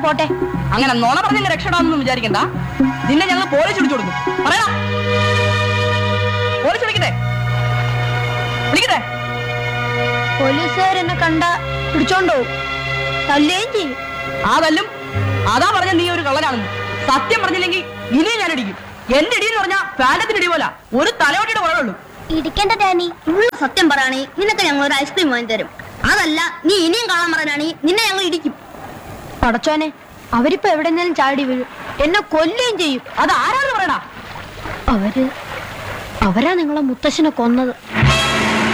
പോട്ടെ അങ്ങനെ നോണ പറഞ്ഞ രക്ഷപ്പെടാമെന്നൊന്നും വിചാരിക്കണ്ട നിന്നെ ഞങ്ങൾ പോലീസ് വിളിച്ചു കൊടുക്കും പറയടാ പോലീസ് വിളിക്കട്ടെ വിളിക്കട്ടെ പോലീസുകാരെന്നെ കണ്ട പിടിച്ചോണ്ടോ തല്ലുകയും ചെയ്യും ആ തല്ലും അതാ പറഞ്ഞ നീ ഒരു കള്ളനാണെന്ന് സത്യം പറഞ്ഞില്ലെങ്കിൽ ഇനിയും ഞാൻ ഇടിക്കും എന്റെ ഇടി എന്ന് പറഞ്ഞാൽ പാലത്തിന് ഇടി പോലെ ഒരു തലയോട്ടിയുടെ കുറവുള്ളൂ ഇരിക്കേണ്ട ഡാനി ഉള്ള സത്യം പറയണേ നിനക്ക് ഞങ്ങൾ ഒരു ഐസ്ക്രീം വാങ്ങി തരും അതല്ല നീ ഇനിയും കാണാൻ പറയാനാണെങ്കിൽ നിന്നെ ഞങ്ങൾ ഇടിക്കും പടച്ചോനെ അവരിപ്പോ എവിടെന്നെങ്കിലും ചാടി വീഴും എന്നെ കൊല്ലുകയും ചെയ്യും അത് ആരാന്ന് പറയടാ അവര് അവരാ നിങ്ങളെ മുത്തശ്ശനെ കൊന്നത്